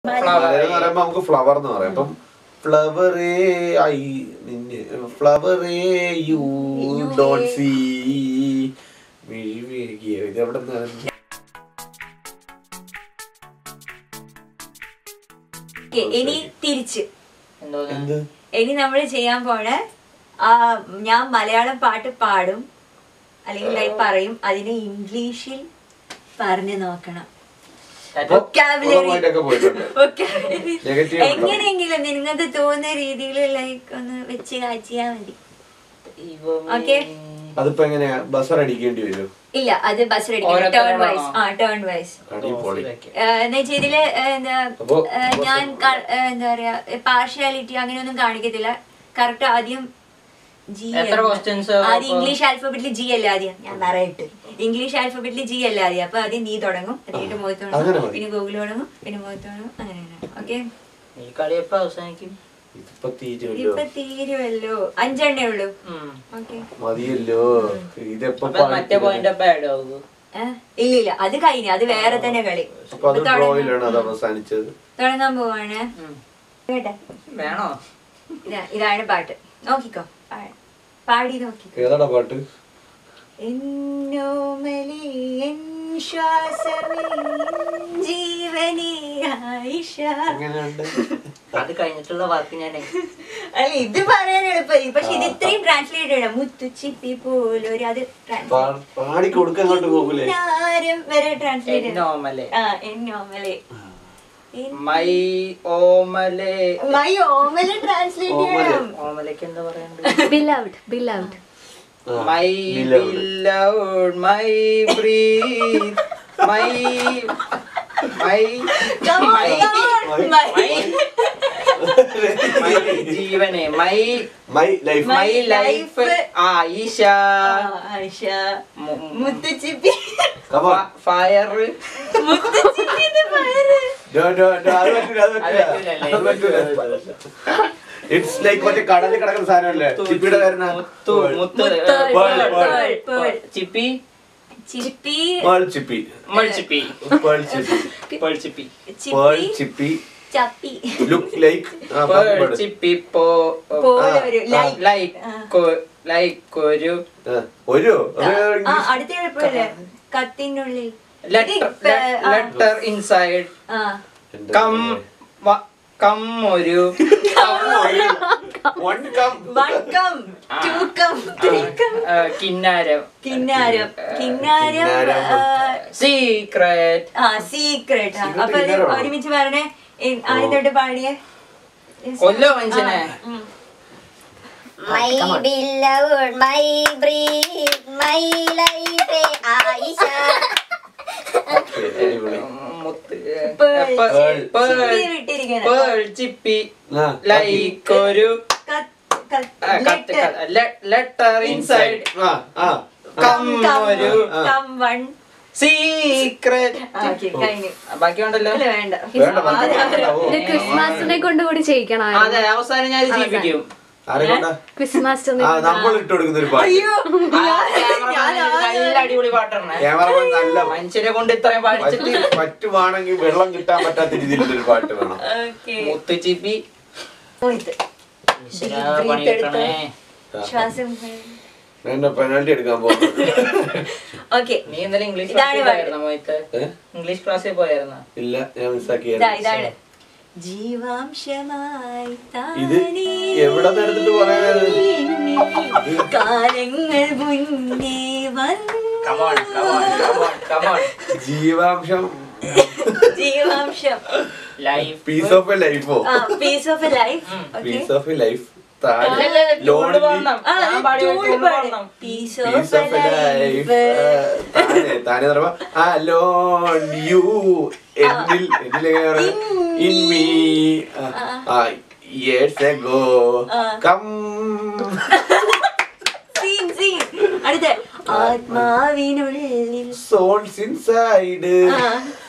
മലര് എന്ന് പറയുമ്പോ നമുക്ക് ഫ്ലവർ എന്ന് പറയാം അപ്പം ഫ്ലവറേ ഐ നിന്നെ ഫ്ലവറേ യു ഡോൺ സീ ഇത് എവിടെ നിന്നാണ് Okay, ഇനി തിരിച്ച് എന്തോന്ന് എന്ത് ഇനി നമ്മൾ ചെയ്യാൻ പോണ ആ, ഞാൻ മലയാളം പാട്ട് പാടും അല്ലെങ്കിൽ ലൈക്ക് പറയും അതിനെ ഇംഗ്ലീഷിൽ പറഞ്ഞു നോക്കണം Vocabulary. ഓർമ്മയായിട്ടൊക്കെ പോയിട്ടുണ്ട് Vocabulary. Negative ഉണ്ടോ? എങ്ങനെയെങ്കിലും നിങ്ങൾക്ക് തോന്നുന്ന രീതിയിൽ ലൈക്ക് ഒന്ന് വെച്ച് കാച്ചിയാ മതി Okay. അതിപ്പോ എങ്ങനെയാ ബസർ അടിക്കേണ്ടി വരും ഇല്ല അത് ബസ് റെഡി ടേൺ ഓരോരുത്തരാണോ? വൈസ് ആ ടേൺ വൈസ് അടിപൊളി എന്ന് വെച്ചാൽ ഇതില് എന്താ അപ്പൊ ഏഹ് ഞാൻ ക- ഏഹ് എന്താ പറയാ പാർഷ്യാലിറ്റി അങ്ങനെയൊന്നും കാണിക്കത്തില്ല കറക്റ്റ് ആദ്യം ജി എത്ര questions ആ ആദ്യം അപ്പൊ? ഇംഗ്ലീഷ് ആൽഫബറ്റിൽ ജി അല്ല ആദ്യം ഞാൻ പറയട്ടെ ഇംഗ്ലീഷ് ആൽഫബറ്റിൽ ജി അല്ല ആദ്യം അപ്പൊ ആദ്യം നീ തുടങ്ങും അത് കഴിഞ്ഞിട്ട് മോഹത്ത് അങ്ങനെ തുടങ്ങും മതി. പിന്നെ ഗൂഗിൾ തുടങ്ങും പിന്നെ മോഹത്ത് തുടങ്ങും അങ്ങനെ ഓക്കെ ഈ കളി എപ്പോ അവസാനിക്കും ഇതിപ്പോ തീരുമല്ലോ ഇപ്പൊ തീരുമല്ലോ അഞ്ചെണ്ണേ ഉള്ളൂ ഉം. ഓക്കെ മതിയല്ലോ ഇതെപ്പോ അപ്പൊ മറ്റേ പോയിന്റ് അപ്പൊ ആഡ് ആവൂ ഇല്ല ഇല്ല അത് കഴിഞ്ഞു അത് വേറെ തന്നെ കളി അപ്പൊ അത് ഇപ്പൊ തുടങ്ങാം. ഡ്രോയിലാണ് അത് അവസാനിച്ചത് തുടങ്ങാൻ പോവാണ് കേട്ടെ വേണോ ഇതാ ഇതാണ് പാട്ട് നോക്കിക്കോ പാ- പാടി നോക്കിക്കോ ഏതാടാ പാട്ട് എന്നോമലേ എൻ ശ്വാസമേ ജീവനേ ആയിഷ എങ്ങനെയുണ്ട് അത് കഴിഞ്ഞിട്ടുള്ള വാക്ക് ഞാൻ അല്ല ഇത് പറയാൻ എളുപ്പമായി പക്ഷെ ഇത് ഇത്രയും ട്രാൻസ്ലേറ്റ് ചെയ്യണം മുത്തുച്ചിപ്പി പോലൊരു അത് പാ- പാടി കൊടുക്ക അങ്ങോട്ട് പോകൂലേ ആരും വരെ ട്രാൻസ്ലേറ്റ് എന്നോമലെ ആ എന്നോമലേ മൈ ഓമലെ മൈ ഓമല ട്രാൻസ്ലേറ്റ് ചെയ്യണം ഓമലക്ക് എന്താ പറയണ്ടത് beloved beloved ആ, my beloved. Beloved my breath my my Come on, my come on. My my my ജീവനെ my my life my My life life. Aisha Aisha മു- മുത്തുച്ചിപ്പി കമാ ഫയർ മുത്തുച്ചിപ്പിന്റെ പയറ് No, no, no, അത് പറ്റൂല, അത് പറ്റൂല. അത് അത് പറ്റൂല. ഇറ്റ്സ് ലൈക്ക് മറ്റേ കടലിൽ കിടക്കുന്ന സാധനമല്ലേ ചിപ്പിയുടെ പേരണ മുത്തു മുത്ത് മുത്ത്, പേൾ, പേൾ. Pearl, pearl. ചിപ്പി ചിപ്പി ചിപ്പി മൾച്ചിപ്പി പേൾ ചിപ്പി പേൾ ചിപ്പി പേൾ ചിപ്പി ചിപ്പി ചപ്പി ലുക്ക് ലൈക്ക് പേൾ ചിപ്പി പോ പോലൊരു ആ, ലൈക്ക് ലൈക്ക് ലൈക്ക് ഒരു ഒരു ആ അടുത്ത എളുപ്പമല്ലേ കത്തിന്റെ ഉള്ളിൽ ലെറ്റർ ഇത്, ആ. ലെറ്റർ ഇൻസൈഡ് ആ കം കം ഒരു one come one come two come three come ആ, കിന്നാരം കിന്നാരം കിന്നാരം കിന്നാരം. ആ, സീക്രട്ട് ആ സീക്രട്ട് Secret അപ്പൊ ഇത് കിന്നാരമാണോ? ഒരുമിച്ച് പറഞ്ഞേ എ- ആദ്യം തൊട്ട് പാടിയേ കൊല്ലോ മനുഷ്യനെ ഉം. My beloved, my breathe, my life, Aisha. അടിപൊളി മുത്ത് Pearl. പേൾ ചിപ്പി ഇട്ടിരിക്കണം. പേൾ ചിപ്പി ആ, ലൈക്ക് ഒരു കത്ത്, കത്ത്, ആ, കത്ത് letter. ലെറ്റർ ഇൻസൈഡ് ആ ആ കം Come, ഒരു come one. സീക്രട്ട് ആ, okay, കഴിഞ്ഞു. ബാക്കി ഉണ്ടല്ലോ ഇല്ല, വേണ്ട വേണ്ട, ആ, വേണ്ട. അതെ. ഓ, ഇത് ക്രിസ്മസിനെ കൊണ്ട് കൂടി ചെയ്യിക്കണം അതെ അവസാനം ഞാൻ ഇത് ചെയ്യിപ്പിക്കും ആരെ കൊണ്ടാ? ക്രിസ്മസ് ആ നമ്മൾ ഇട്ട് കൊടുക്കുന്ന ഒരു പാട്ട് അയ്യോ ആ, cameraman നല്ല അടിപൊളി പാട്ടാണ് ക്യാമറമാൻ നല്ല മനുഷ്യരെ കൊണ്ട് ഇത്രയും പാടിച്ചിട്ട് പറ്റു- പറ്റുവാണെങ്കിൽ വെള്ളം കിട്ടാൻ പറ്റാത്ത രീതിയിലുള്ള ഒരു പാട്ട് വേണം ഓക്കെ മുത്ത് ചിപ്പി ഇത്. ഈശ്വരാ, Breathe പണിയെടുക്കണേ. ശ്വാസം എന്നെ പെനാൽറ്റി എടുക്കാൻ പോകും ഓക്കെ നീ ഇന്നലെ ഇംഗ്ലീഷ് ഇതാണ് ക്ലാസ്സിൽ പാട്ട്. പോയായിരുന്നോ മോഹിത്ത് ഇംഗ്ലീഷ് ക്ലാസ്സിൽ പോയായിരുന്നോ ഇല്ല ഞാൻ ഇതാ മിസ്സാക്കിയായിരുന്നു ഇതാണ് ജീവാംശമായി ഇത് താനേ എവിടെ നിന്നെടുത്തിട്ട് പറയാനാണ് എന്നിൽ കാലങ്ങൾ മുന്നേ വന്നു കമോൺ കമോൺ കമോൺ കമോൺ ജീവാംശം ജീവാംശം ലൈഫ് പീസ് ഓഫ് എ ലൈഫോ ആ piece of a life okay piece of a life ലോഡ് പാടണം ആ ഞാൻ പാടിയ ടൂൾ tune പാട് പാടണം piece piece of of a a life life താനെ താനെ പറയുമ്പോ അലോൺ യു എന്നിൽ എന്നിൽ എങ്ങനെ പറയാ in me years ago come seen seen അടുത്ത ആത്മാവിനുള്ളിൽ സോൾസ് ഇൻസൈഡ് ആ.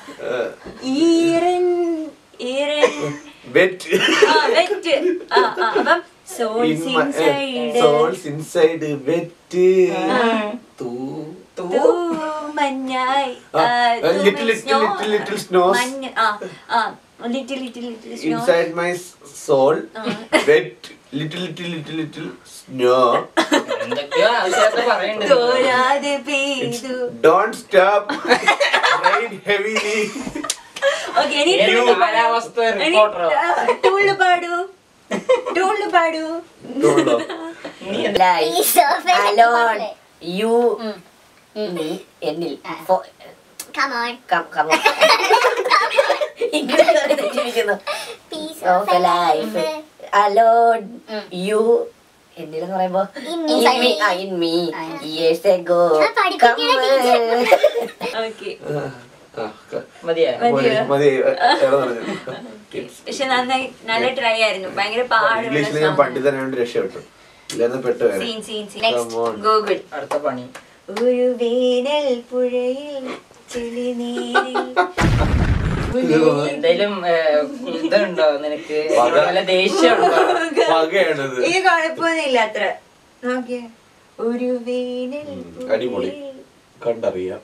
ഈറൻ ഈറൻ വെറ്റ് ആ വെറ്റ് ആ ആ അപ്പം souls inside souls inside wet തൂ തൂ മഞ്ഞായി ആ, ആ, a തൂ little, means little, snow. little, little snows. മഞ്ഞ് ആ ആ little little little snow inside my soul wet little little little little snow എന്തൊക്കെയോ ആവശ്യമായിട്ട് പറയണ്ട് തോരാതെ പെയ്തു don't stop rain heavily okay ഇനി ഒരു ടൂള് പാടൂ. കാലാവസ്ഥ ഇനി, റിപ്പോർട്ടറോ ആ, ടൂള് പാടൂ ടൂള് പാടൂ നീ എന്താ Piece of it. Alone you നീ എന്നിൽ ഫോ- Come on. കം- come on. ഇംഗ്ലീഷ് പറഞ്ഞ് തെറ്റിയിരിക്കുന്നു. Piece Of a life. Alone, you എന്നിലെന്ന് പറയുമ്പോ In me. in me, ആ, in me. Years ago. ആ, പഠിപ്പിക്കണ Come. ഓക്കെ മതിയാ മതിയോ? മതി ഏറെ പറഞ്ഞു പക്ഷെ നന്നായി നല്ല ട്രൈ ആയിരുന്നു ഭയങ്കര ഇംഗ്ലീഷിൽ ഞാൻ പാടുള്ള പണ്ഡിതനായോണ്ട് രക്ഷപ്പെട്ടു ഇല്ലാന്ന് പെട്ടു വേറെ scene scene scene Come on. Google അടുത്ത പണി ഒരു വേനൽ പുഴയിൽ ചെളിനീരിൽ എന്തായാലും ഏഹ്, ഇതുണ്ടോ നിനക്ക് പക. വല്ല ദേഷ്യമുണ്ടോ വകയാണിത് ഈ കുഴപ്പമൊന്നുമില്ല അത്ര നോക്കിയേ ഒരു വേനൽ ഉം, അടിപൊളി. പുഴയിൽ കണ്ടറിയാം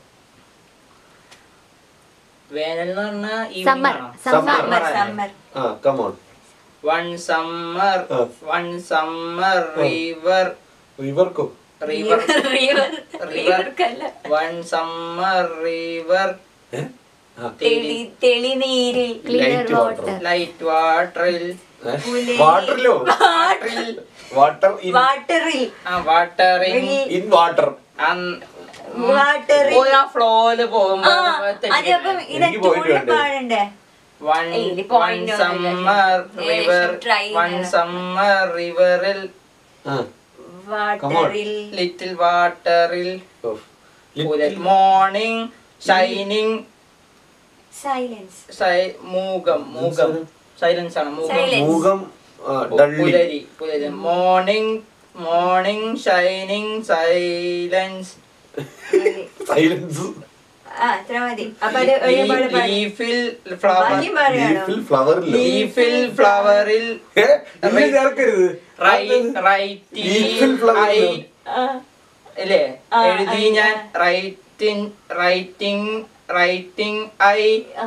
വേനൽ എന്ന് പറഞ്ഞാ summer evening summer summer summer ആ കമോൺ വൺ സമ്മർ ആ. വൺ സമ്മർ റിവർ റിവർക്കോ റിവർ റിവർ റിവർ റിവർക്കല്ല വൺ സമ്മർ റിവർ തെളി തെളിനീരിൽ clear Light water. Water light വാട്ടറിൽ വാട്ടറിലോ വാട്ടർ ഇൻ വാട്ടറിൽ ആ വാട്ടറിൽ ഇൻ വാട്ടർ വാട്ടറിൽ പോയി ആ ഫ്ലോയില് പോകുമ്പോ ആ നമ്മള് അതപ്പം തെറ്റിക്കണ്ടേ? ഇത് എനിക്ക് point ടൂളിൽ വേണ്ടേ? പാടണ്ടേ വൺ ഏയ്, ഇത് വൺ point ഒന്നുമില്ല. സമ്മർ ഏ, റിവർ try വൺ ചെയ്യണം. സമ്മർ റിവറിൽ വാട്ടറിൽ ലിറ്റിൽ വാട്ടറിൽ മോർണിംഗ് ഷൈനിങ് സൈലൻസ് മൂകം മൂകം സൈലൻസ് ആണ് മൂകം Silence. മൂകം ഡള്ളി പുലരി പുലരി morning morning shining silence silence ആ അത്ര മതി അപ്പൊ അത് ഒരുപാട് പാടി ലീഫിൽ ഫ്ലവർ ബാക്കി പറയണോ ലീഫിൽ ഫ്ലവറിൽ ലീഫിൽ ഫ്ലവറിൽ ചേർക്കരുത് ലീഫിൽ flower ഐ ഇല്ലോ? ആ, ഇല്ലേ ആ, എഴുതി ഐ, ഞാൻ ആ. റൈറ്റിംഗ് റൈറ്റിംഗ് റൈറ്റിംഗ് ഐ ആ.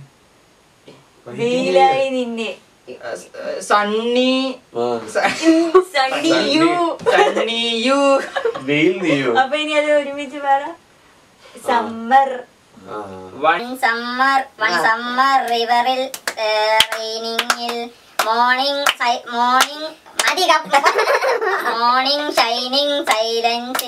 വെയിലായി നിന്നെ സണ്ണി ആ, സണ്ണി യു സണ്ണി യു വെയിൽ നീയോ അപ്പൊ ഇനി അത് ഒരുമിച്ച് പറ സമ്മർ ആ. One One summer, one summer riveril, uh, rainingil, morning, si- morning, മതി കപ്പ്. morning shining silence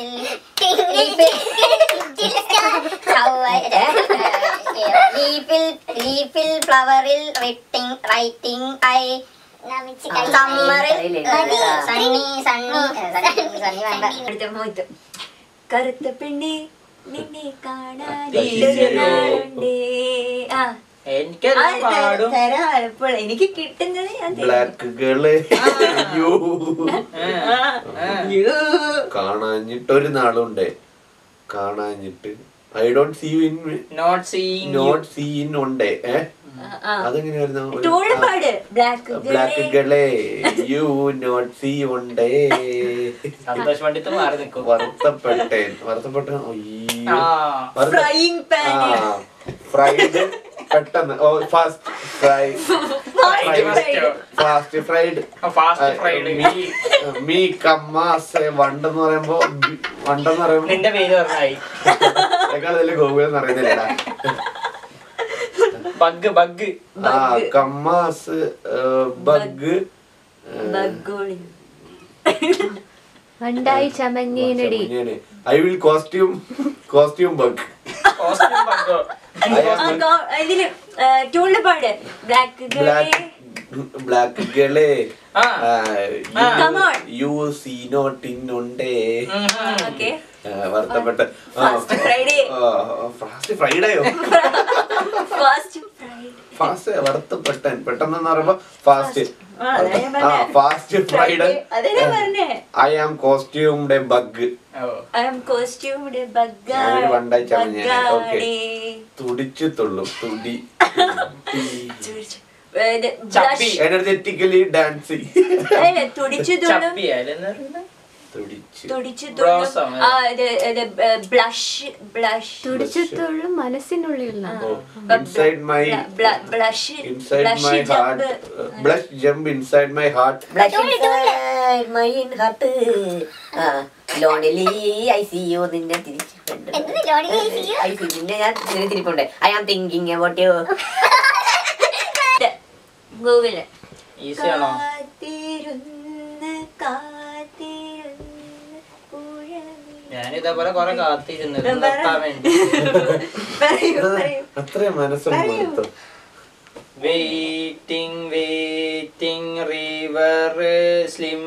ലീഫിൽ ലീഫിൽ ഫ്ലവറിൽ റിട്ടിങ് റൈറ്റിംഗ് ഐ സമ്മറിൽ സണ്ണി സണ്ണി സണ്ണി വേണ്ട അടുത്ത മോത്ത് കറുത്ത പെണ്ണെ നിന്നെ കാണാൻ ഈശ്വരോ. ആ എനിക്കത് പാടും തരാം ഇപ്പോൾ എനിക്ക് കിട്ടുന്നത് ഞാൻ തരും. ബ്ലാക്ക് ഗേള് അയ്യോ ആ, ആ. യ്യോ. കാണാഞ്ഞിട്ടൊരു നാളുണ്ട് കാണാഞ്ഞിട്ട് I don't see you in not seeing not see in ഉണ്ട് ഏ ആ, ആ. അതെങ്ങനെയായിരുന്നു ടൂള് പാട് ബ്ലാക്ക് ബ്ലാക്ക് ഗളെ യു നോട്ട് സീ ഉണ്ടേ സന്തോഷ് പണ്ഡിത്ത് മാറി നിൽക്കും വറുത്തപ്പെട്ടേൻ വറുത്തപ്പെട്ട ആ ഫ്രൈയിങ് പാൻ ഫ്രൈഡ് പെട്ടെന്ന് ഓ fast fry fast fried fast fried me കമ്മാസ് വണ്ടെന്ന് പറയുമ്പോ ബി- വണ്ടെന്ന് പറയുമ്പോ നിന്റെ പേര് പറഞ്ഞായി അതിനേക്കാൾ വലിയ ഗോകുലം എന്ന് പറയുന്നില്ലടാ ബഗ് ബഗ് ആ കമ്മാസ് ബഗ് ബഗ്ഗോളി ഉണ്ടായി ചമഞ്ഞേനടി I will costume costume bug costume ബഗോ ഇതില് ടൂളില് പാട് ബ്ലാക്ക് ബ്ലാക്ക് ബ്ലാക്ക് ഗളെ ആ Come on. You see not in ഉണ്ടേ ഓക്കെ വർത്തപ്പെട്ട ഫാസ്റ്റ് ഫ്രൈഡേ ഫാസ്റ്റ് ഫ്രൈഡേയോ ഫാസ്റ്റ് ഫ്രൈഡേ ഫാസ്റ്റ് വറുത്തപ്പെട്ടൻ പെട്ടെന്ന് പറയുമ്പോ ഫാസ്റ്റ് ആ, അതാ ഞാൻ ആ പറഞ്ഞെ. ഫാസ്റ്റ് ഫ്രൈഡേ അതേ ഞാൻ പറഞ്ഞേ ഐ ആം കോസ്റ്റ്യൂംഡ് ബഗ് ഓ ഐ എം കോസ്റ്റ്യൂംഡ് അവര് പണ്ടായി ചമഞ്ഞേനെ. Okay. ബഗ്ഗാടി തുടിച്ചു തുള്ളും തുടി ചപ്പി. എനർജറ്റിക്കലി ഡാൻസിങ് തുടിച്ചു തുള്ളും ചപ്പിയാലെന്ന് പറയുന്നത് തുടിച്ച് തുടിച്ചു Blossom, ബ്ലഷ് ബ്ലഷ് തുടിച്ചെത്തുള്ളൂ മനസ്സിനുള്ളിൽ inside my blush inside my heart blush jump inside my heart mine heart lonely I see you നിന്നെ തിരിച്ചിട്ടുണ്ട് എന്ത് lonely I see you? I see നിന്നെ ഞാൻ തിരി- തിരിപ്പുണ്ട് I am thinking about you Google easy ആണോ കാത്തിരുന്ന് കാത്തിരുന്ന് ഉഴവി. ഞാൻ ഇതേപോലെ കൊറേ കാത്തിരുന്നു ഇത് പറ. നിർത്താൻ വേണ്ടി പറയൂ പറയൂ അത്രയും മനസ്സുണ്ട് മടുത്തു വെയിറ്റിംഗ് വെയിറ്റിംഗ് റിവർ സ്ലിം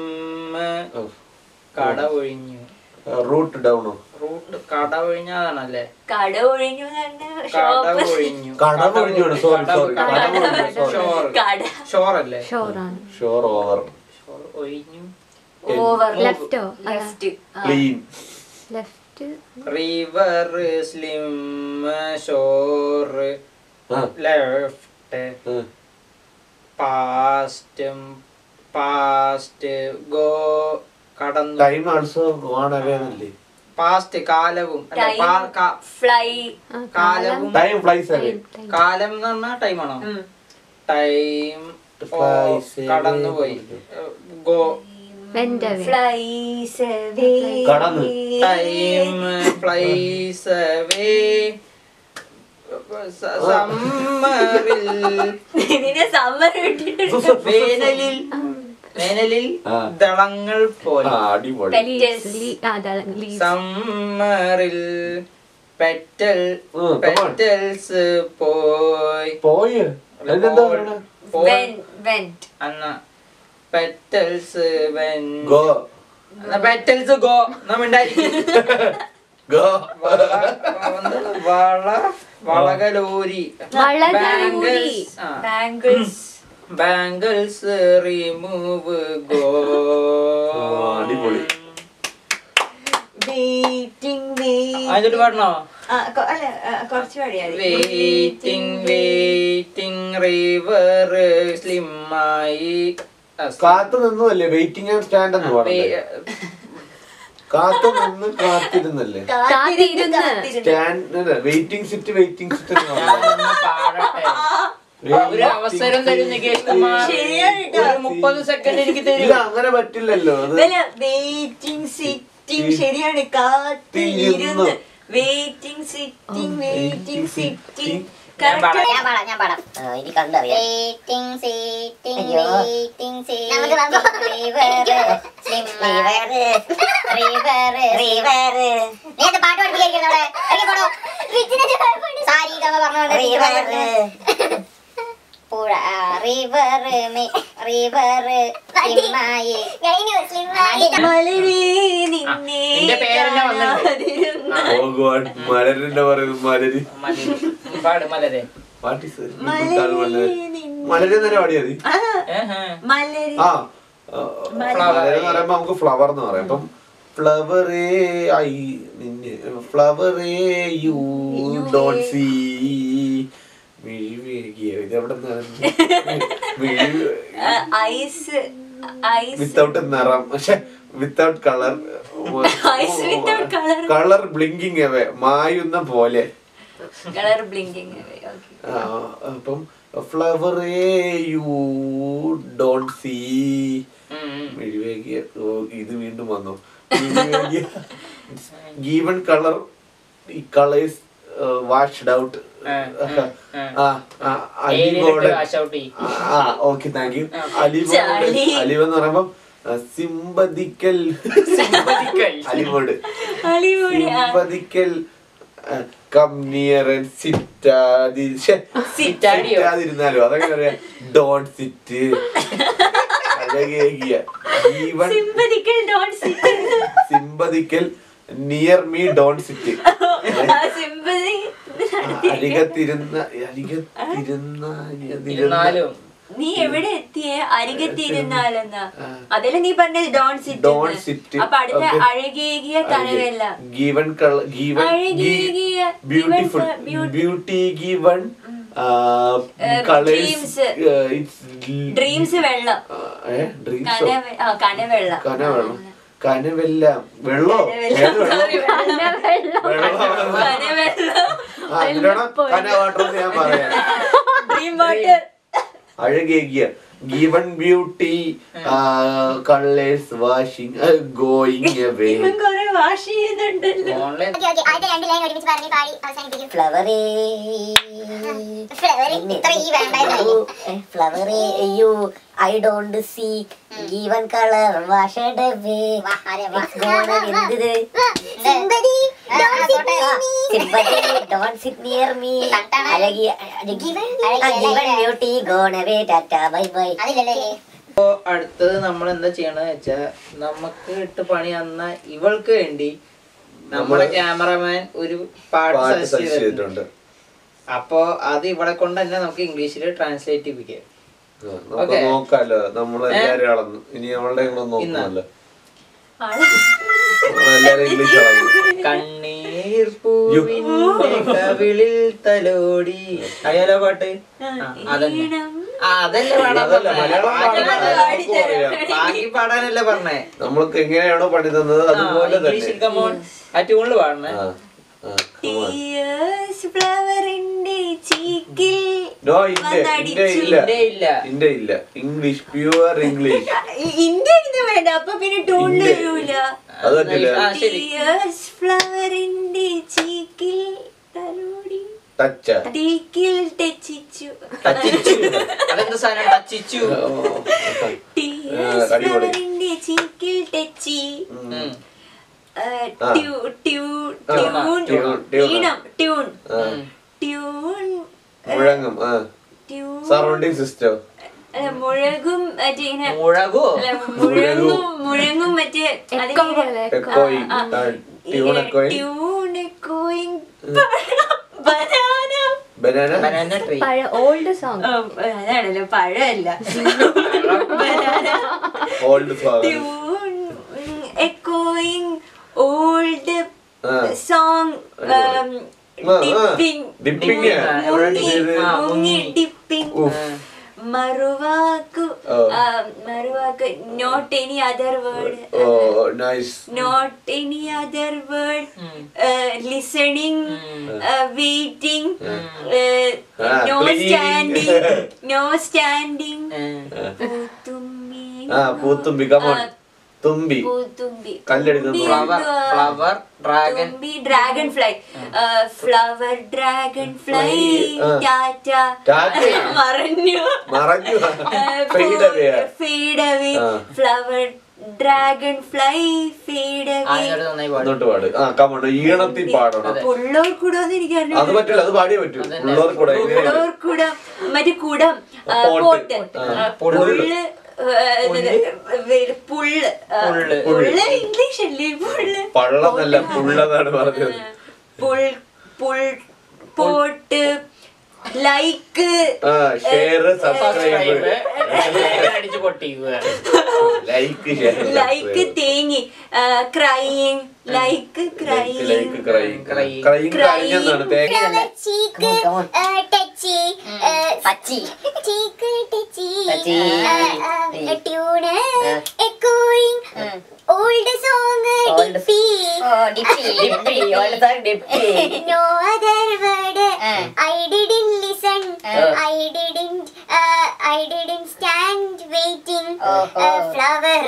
കട ഒഴിഞ്ഞു റൂട്ട് ഡൗണോ റൂട്ട് കട ഒഴിഞ്ഞാണല്ലേ കട ഒഴിഞ്ഞു തന്നെ കട ഷോപ്പ് ഒഴിഞ്ഞു കടവ് ഒഴിഞ്ഞു സോറി സോറി കട കടവ് ഒഴിഞ്ഞു. ഒഴിഞ്ഞു സോറി ഷോർ കട ഷോറല്ലേ ഷോറാണ് ഷോർ ഓവർ ഷോർ ഒഴിഞ്ഞു ഓവർ ലെഫ്റ്റോ left clean left river slim shore left പാസ്റ്റും പാസ്റ്റ് ഗോ കടന്നു ടൈം ആൾസോ ഗോൺ അവേ എന്നല്ലേ പാസ്റ്റ് കാലവും അല്ല, Time. പാ- കാ- ഫ്ലൈ കാലവും ടൈം ഫ്ലൈസ് അവേ കാലം എന്ന് പറഞ്ഞാൽ ടൈമാണോ ടൈം Flies away. കടന്നുപോയി go went away flies away കടന്നു. ടൈം ഫ്ലൈസ് അവേ സമ്മറിൽ ഇതിനെ സമ്മർ ഇട്ടിട്ട് വേനലിൽ വേനലിൽ ആ. ദളങ്ങൾ ആ പോലെ അടിപൊളി ലീവ്സ് സമ്മറിൽ പെറ്റൽ ഉം, come on. പെറ്റൽസ് പോയി പോയി എന്താ പറയണേ പോയി വെൻ വെന്റ് അന്ന petals when go petals go നമ്മണ്ടായിരിക്കും ഗോ വള വളകലോരി വളകലൂരി. ബാംഗിൾസ് ബാംഗിൾസ് റിമൂവ് ഗോ ആ, അടിപൊളി. വെയിറ്റിംഗ് അതിട്ട് പാടണോ അല്ല ആ, കുറച്ച് പാടിയാൽ വെയിറ്റിംഗ് വെയിറ്റിംഗ് റിവർ സ്ലിമായി കാത്തു നിന്നല്ലേ വെയിറ്റിംഗ് ആൻഡ് സ്റ്റാൻഡ് എന്ന് പറഞ്ഞേ കാത്തു നിന്ന് കാത്തിരുന്നല്ലേ കാത്തിരുന്ന്. Stand waiting sit waiting sit എന്ന് പറഞ്ഞേ. പാടട്ടെ ഒരു അവസരം തരുന്നെങ്കിൽ ശരിയാണ് ട്ടോ. ഒരു മുപ്പത് സെക്കൻഡ് എനിക്ക് ഇല്ല തരും അങ്ങനെ പറ്റില്ലല്ലോ അത് വെയിറ്റിംഗ് സിറ്റിംഗ് ശരിയാണ് കാത്തിരുന്ന് വെയിറ്റിംഗ് സിറ്റിംഗ് വെയിറ്റിംഗ് സിറ്റിംഗ് ഞാൻ പാടാം. ഞാൻ പാടാം ഞാൻ പാടാം ഇനി കണ്ടറിയാം വെയിറ്റിംഗ് സീറ്റിംഗ് അയ്യോ. വെയിറ്റിംഗ് നമുക്ക് നമുക്ക് റിവർ റിവർ റിവർ നീ എന്താ പാട്ട് പഠിപ്പിക്കായിരിക്കും അവിടെ ഇറങ്ങി പോടോ സാരി കഥ പറഞ്ഞോണ്ട് പുഴ റിവർ റിവർ സ്ലിമായി മലരേ നിന്നെ നിന്റെ പേരെന്നെ വന്നിട്ടുണ്ട്. കാണാതിരുന്ന ഓ ഗോഡ് മലരിന്റെ പറയുന്നത് മലരി മലര്. പാട് മലരെ വാട്ട് ഈസ് മലരേ നിന്നെ മലരി തന്നെ പാടിയത് ഏഹ്. മലരി ആ മലരി എന്ന് പറയുമ്പോ നമുക്ക് ഫ്ലവർ എന്ന് പറയാം അപ്പം ഫ്ലവറേ ഐ നിന്നെ ഫ്ലവറേ യു ഡോണ്ട് സീ ഇതെവിടെ ഐസ് ഐസ് വിത്തൗട്ട് നിറം പക്ഷെ without colour Eyes without colour. Colour blinking away മായുന്ന പോലെ കളർ ബ്ലിങ്കിങ് ആ, അപ്പം ഫ്ലവറേ യു ഡോണ്ട് സീ ഉം, ഉം. മെഴുവേകിയ ഓ, ഇത് വീണ്ടും വന്നു ഗീവൺ കളർ ഈ കളേഴ്സ് വാഷ്ഡ് ഔട്ട് ആ, ആ, ആ. അലീവ് ഏരിയയിലിട്ട് അവിടെ wash out ചെയ്യ്. ആ ഓക്കെ താങ്ക് യു ആ. അലീവ് ചളി. അലീവ് എന്ന് പറയുമ്പം സിമ്പതിക്കൽ Sympathical. അലിവോട് അടിപൊളി ആ. സിമ്പതിക്കൽ കം നിയർ ആൻഡ് സിറ്റാതി സിറ്റാടിയോ? സിറ്റാതിരുന്നാലോ അതൊക്കെ പറയാ ഡോണ്ട് സിറ്റ് അഴകേകിയ even Sympathical don't sit. Sympathical near me don't sit ആ sympathy അരികത്തിരുന്ന അരികത്തിരുന്ന ഇരുന്നാലും നീ എവിടെ എത്തിയേ അരികത്തിരുന്നാലെന്നാ ആ. അതില് നീ പറഞ്ഞത് ഡോൺ Don't സിറ്റ് sit. അപ്പൊ അടുത്ത Okay. അഴകേകിയ കനവല്ല ഗീവൻ കളർ ഗീവൻ അഴകേകിയ beautiful given, beauty- beauty given dreams. Colours dreams വെള്ളം ഡ്രീംസ് കനവ ആ കനവെള്ളം കനവെള്ളം കനവെല്ലാം വെള്ളോ ഏത് വെള്ളം? വെള്ളം. ആ, അതിനാണ് കന വാട്ടർ എന്ന് ഞാൻ പറയാം അഴകേകിയ given beauty colours washing going away ഇവൻ കൊറേ വാഷ് ചെയ്യുന്നുണ്ടല്ലോ ഓൺലൈൻ ഓക്കെ ഓക്കെ ആദ്യത്തെ രണ്ട് ലൈൻ ഒരുമിച്ച് പറഞ്ഞ് പാടി അവസാനിപ്പിക്കും ഫ്ലവറേ ഫ്ലവർ ഇത്ര ഈ വേണ്ടായിരുന്നു ഫ്ലവറേ you I don't see given colour washed away വാ, ആരെ വാ. എന്തിത് Somebody don't sit near me. Sympathy don't sit near me തട്ടാണ്. അഴകിയ Given- ഗീവൻ ബ്യൂട്ടി ഗോണവേ ടാറ്റ ബൈ ബൈ അതില്ലല്ലോ ഇല്ലേ? അപ്പോ അടുത്തത് നമ്മൾ എന്താ ചെയ്യണമെന്ന് വെച്ചാ നമുക്ക് ഇട്ട് പണി തന്ന ഇവൾക്ക് വേണ്ടി നമ്മുടെ നമ്മള് ക്യാമറമാൻ ഒരു പാട്ട് പാട്ട് സജസ്റ്റ് സജസ്റ്റ് ചെയ്തിട്ടുണ്ട് ചെയ്തിട്ടുണ്ട് അപ്പോ അത് ഇവളെ കൊണ്ട് തന്നെ നമുക്ക് ഇംഗ്ലീഷിൽ ട്രാൻസ്ലേറ്റ് ചെയ്യിപ്പിക്കാം ആ, നമുക്ക് Okay. നോക്കാലോ നമ്മളെല്ലാരും അളന്നു ഇനി അവളുടെ കൂടെ നോക്കണമല്ലോ ആള് നമ്മളെല്ലാരും ഇംഗ്ലീഷ് അളന്നു കണ്ണീർ പൂവിന്റെ കവിളിൽ തലോടി അറിയാലോ പാട്ട് ആ, അതന്നെ ഈണം. ആ, അതല്ലേ പാടാൻ അതല്ല, പറഞ്ഞേ. മലയാളം ബാക്കി പാടാൻ പാടാൻ- നമുക്കും അറിയാം. ബാക്കി പാടാനല്ലേ പറഞ്ഞേ നമ്മൾക്ക് എങ്ങനെയാണോ പണി തന്നത് അതുപോലെ ഇംഗ്ലീഷിൽ തന്നെ കമോൺ ആ ട്യൂണിൽ പാടണേ ആ, ആ, come on. Tears ഫ്ലവറിന്റെ ചീക്കിൽ No, ഇന്റെ ഇന്റെ വന്നടിച്ചു. ഇല്ല ഇന്റെ ഇല്ല. ഇന്റെ ഇല്ല ഇംഗ്ലീഷ് പ്യുവർ ഇംഗ്ലീഷ് ഇന്ത്യ ഇത് വേണ്ട അപ്പൊ പിന്നെ ടൂണിൽ ഇന്റെ. വരൂല അത് പറ്റില്ല ആ, ശരി Tears ഫ്ലവറിന്റെ ചീക്കിൽ തലോടി ടച്ച ടീക്കിൽ ടച്ചിച്ചു ടച്ചിച്ചു അതെന്താ സാധനം ടച്ചിച്ചു Tears അടിപൊളി. ഫ്ലവറിന്റെ ചീക്കിൽ ടച്ചി ഉം. ആ, ആ. ട്യൂ- ട്യൂ- ആ, ട്യൂൺ ട്യൂൺ, ട്യൂൺ. ഈണം ട്യൂൺ ആ, ട്യൂൺ മുഴങ്ങും ആ ട്യൂൺ സറൗണ്ടിങ് സിസ്റ്റം അല്ല, മുഴകും മറ്റേ ഇങ്ങനെ മുഴകോ അല്ല, മുഴങ്ങും മുഴങ്ങും മറ്റേ എക്കോ അതിങ്ങനെ- പോലെ എക്കോ എക്കോയിങ് ആ, ട്യൂൺ ഇങ്ങനെ എക്കോയിങ് tune എക്കോയിങ് banana banana banana tree പഴയ ഓൾഡ് സോങ് ആ, അതാണല്ലോ പഴമല്ല ബനാന ഓൾഡ് സ്വാഗതം ട്യൂൺ എക്കോയിങ് ഓൾഡ് ആ. സോങ് ആ, ആ. ഡിപ്പിംഗ് Dipping ആ? മുങ്ങി ആ, മുങ്ങി മുങ്ങി. ഡിപ്പിംഗ് ഉഫ്. മറുവാക്കു ഓ. ആ, മറുവാക്ക് not any other word oh nice not any other word uh, listening uh, waiting uh, Ah, no cleaning. standing no standing പൂത്തുമ്പി ആ പൂത്തുമ്പി കമോൺ ആ, തുമ്പി പൂത്തുമ്പി കല്ലെടുക്കുന്ന തുമ്പി ഫ്ലവർ എന്തുവാ? ഫ്ലവർ ഡ്രാഗൺ തുമ്പി dragonfly flower dragonfly ആ. ടാറ്റ ടാറ്റ. മറഞ്ഞു മറഞ്ഞു ഫെയ്ഡ് അവേ ഫെയ്ഡ് അവേ ആ. Flower dragonfly fade away ആദ്യം നന്നായി പാടും എന്നിട്ട് പാട് ആ കമോൺ ഈണത്തിൽ പാടണം പുള്ളോർ കൂടോന്ന് എനിക്ക് അത് അറിഞ്ഞു പറ്റില്ല അത് പാടിയേ പറ്റൂ അതന്നെ. ഉള്ളവർ കൂടെ എങ്ങനെയാണ് പുള്ളോർ കൂടം മറ്റേ കുടം ആ, പോട്ട്. പോട്ട് ആ, ആ, പുള്ള് ആ, ഇത് പുള്ള് ആ, പുള്ള്. പുള്ള് ഇംഗ്ലീഷ് അല്ലേ പുള്ള് പള്ളന്നല്ല പുള്ളതാണ് പറഞ്ഞത് പുൾ പുൾ പോട്ട് ലൈക്ക് ആ ഷെയർ സബ്സ്ക്രൈബ് അടിച്ചു പൊട്ടിക്കുക ലൈക്ക് ഷെയർ ലൈക്ക് തേങ്ങി crying like crying like crime Crying. Crime കഴിഞ്ഞെന്നാണ് തേങ്ങ Flower cheek, Come on, come on. uh, touchy, uh, പച്ചി cheek, touchy, Touchy. uh, uh, Hey. tune, Uh. echoing, old song, Old dippy. Dippy old song dippy No other word. I didn't listen. Uh. I didn't. Uh, I didn't stand waiting. Oh, Uh, oh. flower.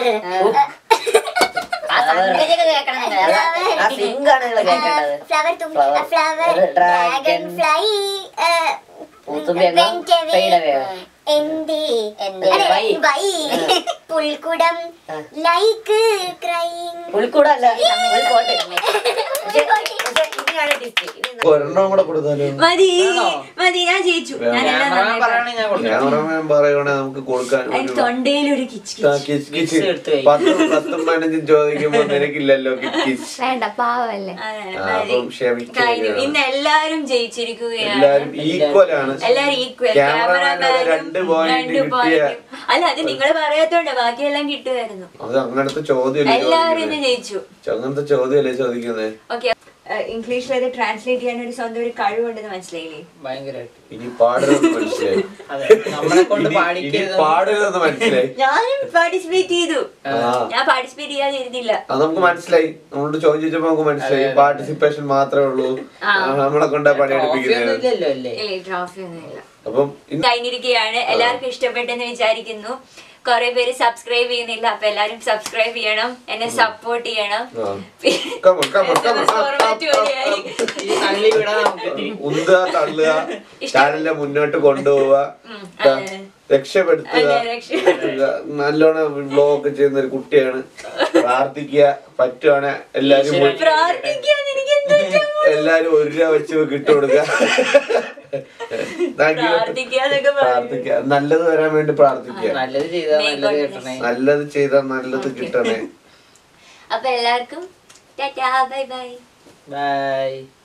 ആ സംഗതിയൊക്കെ കേൾക്കണം നിങ്ങൾ ആ സിംഗ് ആണ് നിങ്ങൾ കേൾക്കേണ്ടത് flower തുമ്പി Flower. Flower ഒരു dragon dragon. Fly പൂത്തുമ്പി അങ്ങ് fade away. എന്തേ എന്തേ? Why? വൈ പുൽക്കുടം ലൈക്ക് ക്രൈങ് പുൽക്കൂടല്ല പുൽക്കോട്ട് പക്ഷേ പക്ഷേ ഇതിനാണ് ടിസ്റ്റ് ഒരെണ്ണം കൂടെ കൊടുത്താലോ മതി ആണോ? മതി ഞാൻ ജയിച്ചു വേണം. ഞാൻ എല്ലാം ക്യാമറമാൻ നന്നായി പറയുകയാണെങ്കിൽ ഞാൻ കൊടുക്കാം ക്യാമറമാൻ പറയുവാണെ നമുക്ക് കൊടുക്കാൻ അതിന് ഒരു തൊണ്ടയിൽ ഒരു കിച്ച് ആ, കിച്ച് കിച്ച് കിച്ച്. കിച്ച് എടുത്ത് കഴിക്കും. പത്തും പത്തും പതിനഞ്ചും ചോദിക്കുമ്പോ നിനക്കില്ലല്ലോ കിച്ച് കിച്ച്. വേണ്ട പാവല്ലേ അതാണ്, ആ, മതി. അപ്പം ക്ഷമിക്കുക. കഴിഞ്ഞു ഇന്ന് എല്ലാരും ജയിച്ചിരിക്കുകയാണ് എല്ലാരും ഈക്വൽ ആണ് എല്ലാരും ഈക്വൽ ക്യാമറമാനോട് രണ്ട് പോയിന്റ് കിട്ടിയ അല്ല അത് നിങ്ങൾ പറയാത്തോണ്ട് ബാക്കിയെല്ലാം കിട്ടുമായിരുന്നു അത് അങ്ങനത്തെ ചോദ്യമല്ലേ എല്ലാരും ഇന്ന് ചോദിക്കുന്നത് ജയിച്ചു അങ്ങനത്തെ ചോദ്യമല്ലേ ചോദിക്കുന്നത് ഓക്കെ ഇംഗ്ലീഷിൽ അത് ട്രാൻസ്ലേറ്റ് ചെയ്യാൻ ഒരു സ്വന്തം ഒരു കഴിവുണ്ടെന്ന് മനസ്സിലായില്ലേ ഭയങ്കരമായിട്ട് ഇനി പാടരുതെന്ന് മനസ്സിലായി അതെ നമ്മളെ കൊണ്ട് ഇനി- ഇനി പാടിക്കരുത് പാടരുതെന്ന് മനസ്സിലായി ഞാനും പാർട്ടിസിപ്പേറ്റ് ചെയ്തു ആ ഞാൻ പാർട്ടിസിപ്പേറ്റ് ചെയ്യാതിരുന്നില്ല അത് നമുക്ക് മനസ്സിലായി നമ്മളോട് ചോദ്യം ചോദിച്ചപ്പോ നമുക്ക് മനസ്സിലായി അതെ, അതെ. പാർട്ടിസിപ്പേഷൻ മാത്രമേ ഉള്ളൂ ആ. ആ, നമ്മളെ കൊണ്ടാ ട്രോഫി ഒന്നും പണിയെടുപ്പിക്കുന്നത് ഇല്ലല്ലോ അല്ലേ ഇല്ല ട്രോഫി ഒന്നുമില്ല അപ്പം ഇന്ന് കഴിഞ്ഞിരിക്കുകയാണ് എല്ലാവർക്കും ഇഷ്ടപ്പെട്ടെന്ന് വിചാരിക്കുന്നു കുറെ പേര് സബ്സ്ക്രൈബ് ചെയ്യുന്നില്ല അപ്പൊ എല്ലാരും സബ്സ്ക്രൈബ് ചെയ്യണം എന്നെ സപ്പോർട്ട് ചെയ്യണം ആ. Come on, come on, come on. SMS format വഴിയായി. ഈ തള്ളി വിടാൻ നമുക്ക് തിരി- ഉന്തുക തള്ളുക ചാനലിനെ മുന്നോട്ട് കൊണ്ടുപോവുക ഉം, ട്ടാ, അതെ. രക്ഷപ്പെടുത്തുക അതെ, രക്ഷപ്പെടുത്തുക. നല്ലോണം വ്ലോഗ് ചെയ്യുന്ന ഒരു കുട്ടിയാണ് പ്രാർത്ഥിക്കുക പറ്റുവാണ് എല്ലാരും ഈശ്വരൻ. പ്രാർത്ഥിക്കാൻ എനിക്ക് എന്താ എല്ലാരും ഒരു രൂപ വെച്ച് കിട്ടു കൊടുക്കുക Thank you. പ്രാർത്ഥിക്കാന്നൊക്കെ പറയും പ്രാർത്ഥിക്കുക നല്ലത് വരാൻ വേണ്ടി പ്രാർത്ഥിക്കുക നല്ലത് ചെയ്താൽ May നല്ലത് God കിട്ടണേ നല്ലത് ചെയ്താൽ നല്ലത് കിട്ടണേ അപ്പൊ എല്ലാവർക്കും ടാറ്റാ ബൈ ബൈ ബൈ